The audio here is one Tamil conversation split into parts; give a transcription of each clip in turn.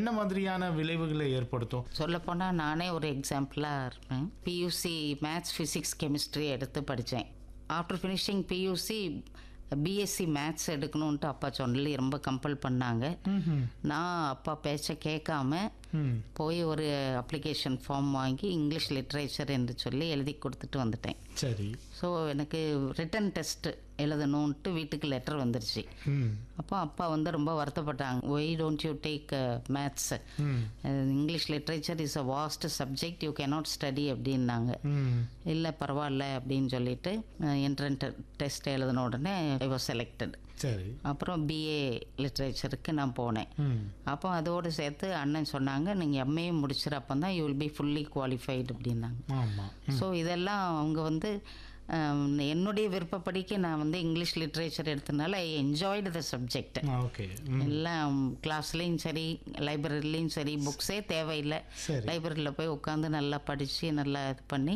என்ன மாதிரியான விளைவுகளை ஏற்படுத்தும் சொல்லப்போனால் நானே ஒரு எக்ஸாம்பிளாக இருப்பேன் பியூசி மேத்ஸ் ஃபிசிக்ஸ் கெமிஸ்ட்ரி எடுத்து படித்தேன் after finishing PUC BSc maths எடுக்கணுன்ட்டு அப்பா சொல்லி ரொம்ப கம்பல் பண்ணாங்க நான் அப்பா பேச்சை கேட்காம ம் போய் ஒரு அப்ளிகேஷன் ஃபார்ம் வாங்கி இங்கிலீஷ் லிட்ரேச்சர் என்று சொல்லி எழுதி கொடுத்துட்டு வந்துட்டேன் சரி ஸோ எனக்கு ரிட்டன் டெஸ்ட் எழுதணுன்ட்டு வீட்டுக்கு லெட்டர் வந்துருச்சு ம் அப்போ அப்பா வந்து ரொம்ப வருத்தப்பட்டாங்க why don't you take maths ம் English literature is a vast subject you cannot study அப்படின்னாங்க ம் இல்லை பரவாயில்ல அப்படின்னு சொல்லிட்டு என்ட்ரன் டெஸ்ட் எழுதின உடனே ஐ வாஸ் செலக்டட் சரி அப்புறம் பிஏ லிட்ரேச்சருக்கு நான் போனேன் ம் அப்போ அதோடு சேர்த்து அண்ணன் சொன்னாங்க நீங்கள் எம்ஏ முடிச்சிட அப்போ தான் you will be fully qualified அப்படின்னாங்க ஆமாம் ஸோ இதெல்லாம் அவங்க வந்து ஹம், என்னுடைய விருப்பப்படிக்கு நான் வந்து இங்கிலீஷ் லிட்ரேச்சர் எடுத்தனால I enjoyed the subject okay ம் எல்லாம் கிளாஸ்லேயும் சரி லைப்ரரிலையும் சரி புக்ஸே தேவையில்லை சரி லைப்ரரியில் போய் உட்காந்து நல்லா படித்து நல்லா இது பண்ணி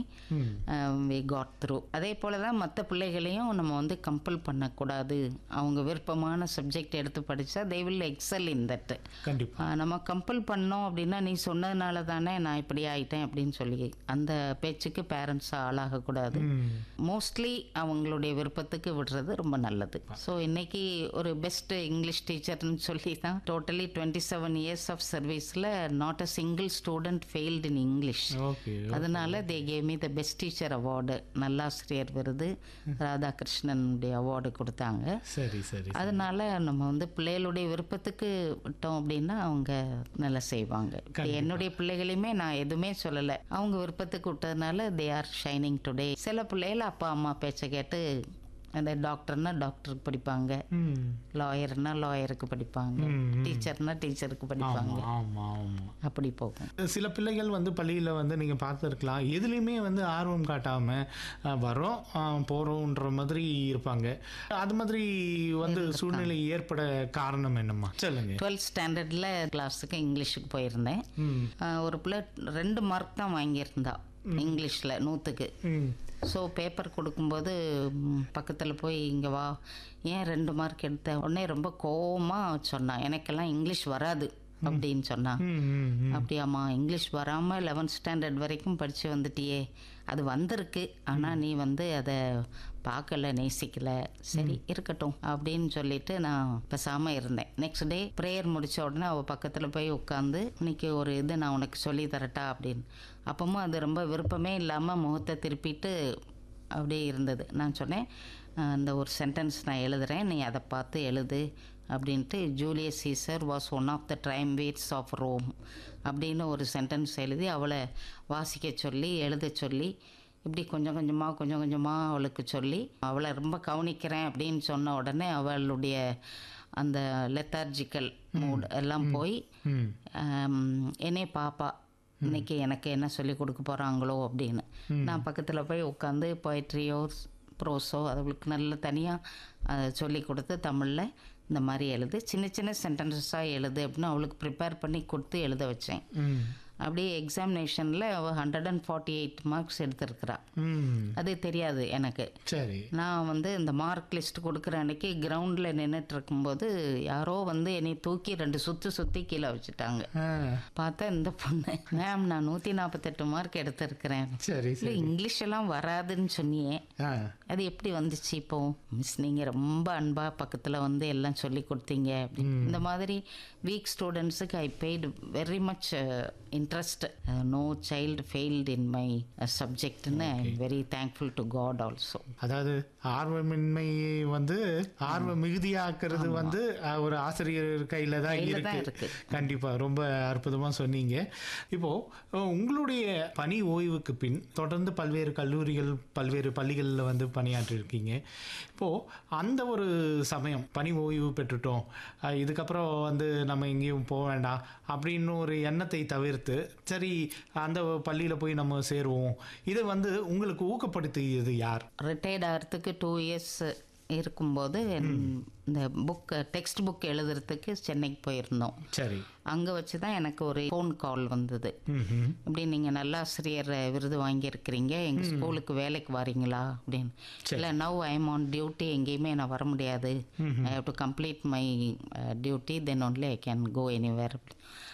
ம் வி காட் த்ரூ அதே போல் தான் மற்ற பிள்ளைகளையும் நம்ம வந்து கம்பல் பண்ணக்கூடாது அவங்க விருப்பமான சப்ஜெக்ட் எடுத்து படித்தா they will excel in that கண்டிப்பா நம்ம கம்பல் பண்ணோம் அப்படின்னா நீ சொன்னதுனால தானே நான் இப்படி ஆயிட்டேன் அப்படின்னு சொல்லி அந்த பேச்சுக்கு பேரண்ட்ஸ் ஆளாகக்கூடாது ம் மோஸ்ட்லி அவங்களுடைய விருப்பத்துக்கு விடுறது ரொம்ப நல்லது ஸோ இன்னைக்கு ஒரு பெஸ்ட் இங்கிலீஷ் டீச்சர்னு சொல்லி தான் totally twenty seven years of சர்வீஸில் not a single student failed in English okay அதனால they came me the best teacher award நல்லாசிரியர் விருது ராதாகிருஷ்ணனுடைய அவார்டு கொடுத்தாங்க சரி சரி அதனால நம்ம வந்து பிள்ளைகளுடைய விருப்பத்துக்கு விட்டோம் அப்படின்னா அவங்க நல்லா செய்வாங்க இப்ப என்னுடைய பிள்ளைகளையுமே நான் எதுவுமே சொல்லலை அவங்க விருப்பத்துக்கு விட்டதுனால தே ஆர் ஷைனிங் டுடே சில பிள்ளைகள் அப்பா அம்மா பேச்சை கேட்டு அந்த டாக்டர்னா டாக்டருக்கு படிப்பாங்க ம் லாயர்னா லாயருக்கு படிப்பாங்க ம், ம். டீச்சர்னா டீச்சருக்கு படிப்பாங்க ஆமா ஆமா ஆமா அப்படி போகும் சில பிள்ளைகள் வந்து பள்ளியில் வந்து நீங்கள் பார்த்துருக்கலாம் எதுலேயுமே வந்து ஆர்வம் காட்டாமல் வரோம் அஹ், போறோம்ன்ற மாதிரி இருப்பாங்க அது மாதிரி வந்து சூழ்நிலை ஏற்பட காரணம் என்னம்மா சொல்லுங்க டுவெல்த் ஸ்டாண்டர்டில் கிளாஸுக்கு இங்கிலீஷுக்கு போயிருந்தேன் ம் ஆஹ் ஒரு பிள்ளை ரெண்டு மார்க் தான் வாங்கியிருந்தா இங்கிலீஷில் நூற்றுக்கு ம் ஸோ பேப்பர் கொடுக்கும்போது பக்கத்தில் போய் இங்கே வா ஏன் ரெண்டு மார்க் எடுத்த உடனே ரொம்ப கோவமாக சொன்னான் எனக்கெல்லாம் இங்கிலீஷ் வராது அப்படின்னு சொன்னான் ம், ம், ம். அப்படியாம்மா இங்கிலீஷ் வராமல் லெவன்த் ஸ்டாண்டர்ட் வரைக்கும் படித்து வந்துட்டியே அது வந்திருக்கு ஆனால் நீ வந்து அதை பார்க்கல நேசிக்கல சரி இருக்கட்டும் அப்படின்னு சொல்லிட்டு நான் பேசாமல் இருந்தேன் நெக்ஸ்ட் டே ப்ரேயர் முடித்த உடனே அவள் பக்கத்தில் போய் உட்காந்து இன்னைக்கு ஒரு இது நான் உனக்கு சொல்லி தரட்டா அப்படின்னு அப்பவும் அது ரொம்ப விருப்பமே இல்லாமல் முகத்தை திருப்பிட்டு அப்படியே இருந்தது நான் சொன்னேன் "அஹ், அந்த ஒரு சென்டென்ஸ் நான் எழுதுறேன் நீ அதை பார்த்து எழுது அப்படின்ட்டு Julius Caesar was one of the triumvirs of Rome அப்படின்னு ஒரு சென்டென்ஸ் எழுதி அவளை வாசிக்க சொல்லி எழுத சொல்லி இப்படி கொஞ்சம் கொஞ்சமாக கொஞ்சம் கொஞ்சமாக அவளுக்கு சொல்லி அவளை ரொம்ப கவனிக்கிறேன் அப்படின்னு சொன்ன உடனே அவளுடைய அந்த லெத்தார்ஜிக்கல் மூட் எல்லாம் போய் ம் ஆம், என்னே பாப்பா இன்னைக்கு எனக்கு என்ன சொல்லி கொடுக்க போகிறாங்களோ அப்படின்னு நான் பக்கத்தில் போய் உட்காந்து போய்ட்ரியோ ப்ரோஸோ அவளுக்கு நல்ல தனியாக சொல்லி கொடுத்து தமிழில் இந்த மாதிரி எழுது சின்ன சின்ன சென்டென்சஸாக எழுது அப்படின்னு அவளுக்கு ப்ரிப்பேர் பண்ணி கொடுத்து எழுத வச்சேன் ம் அப்படியே எக்ஸாமினேஷனில் அவள் hundred and forty eight marks எடுத்திருக்கிறா ம் அது தெரியாது எனக்கு சரி நான் வந்து இந்த மார்க் லிஸ்ட் கொடுக்குற அன்னைக்கு கிரவுண்டில் நின்றுட்டு இருக்கும்போது யாரோ வந்து என்னை தூக்கி ரெண்டு சுற்றி சுற்றி கீழே வச்சுட்டாங்க ஆ பார்த்தா இந்த பொண்ணு மேம் நான் நூற்றி நாற்பத்தெட்டு மார்க் எடுத்திருக்கிறேன் சரி இல்லை சரி இங்கிலீஷ் எல்லாம் வராதுன்னு சொன்னியே ஆ அது எப்படி வந்துச்சு இப்போ மிஸ் நீங்கள் ரொம்ப அன்பாக பக்கத்தில் வந்து எல்லாம் சொல்லி கொடுத்தீங்க அப்படின்னு இந்த மாதிரி வீக் ஸ்டூடெண்ட்ஸுக்கு I paid very much interest no child failed in my சப்ஜெக்ட்னு I am very thankful to God also அதாவது ஆர்வமின்மையை வந்து ஆர்வ மிகுதியாக்குறது வந்து அஹ், ஒரு ஆசிரியர் கையில தான் கையில தான் இருக்கு இருக்கு. கண்டிப்பா ரொம்ப அற்புதமா சொன்னீங்க இப்போ அஹ், உங்களுடைய பணி ஓய்வுக்கு பின் தொடர்ந்து பல்வேறு கல்லூரிகள் பல்வேறு பள்ளிகளில் வந்து பணியாற்றிருக்கீங்க இப்போ அந்த ஒரு சமயம் பணி ஓய்வு பெற்றுட்டோம் அஹ், இதுக்கப்புறம் வந்து நம்ம எங்கேயும் போக வேண்டாம் அப்படின்னு ஒரு எண்ணத்தை தவிர்த்து சரி அந்த பள்ளியில போய் நம்ம சேருவோம் இதை வந்து உங்களுக்கு ஊக்கப்படுத்தியது யார் ரிட்டையர்ட் ஆகிறதுக்கு டூ இயர்ஸ் இருக்கும்போது இந்த புக் டெக்ஸ்ட் புக் எழுதுறதுக்கு சென்னைக்கு போயிருந்தோம் சரி அங்கே வச்சு தான் எனக்கு ஒரு ஃபோன் கால் வந்தது ம்ஹும். இப்படி நீங்கள் நல்லாசிரியர் விருது வாங்கியிருக்கிறீங்க எங்கள் ஸ்கூலுக்கு வேலைக்கு வரீங்களா அப்படின்னு இல்லை now I am on duty எங்கேயுமே நான் வர முடியாது I have to complete my duty then only I can go anywhere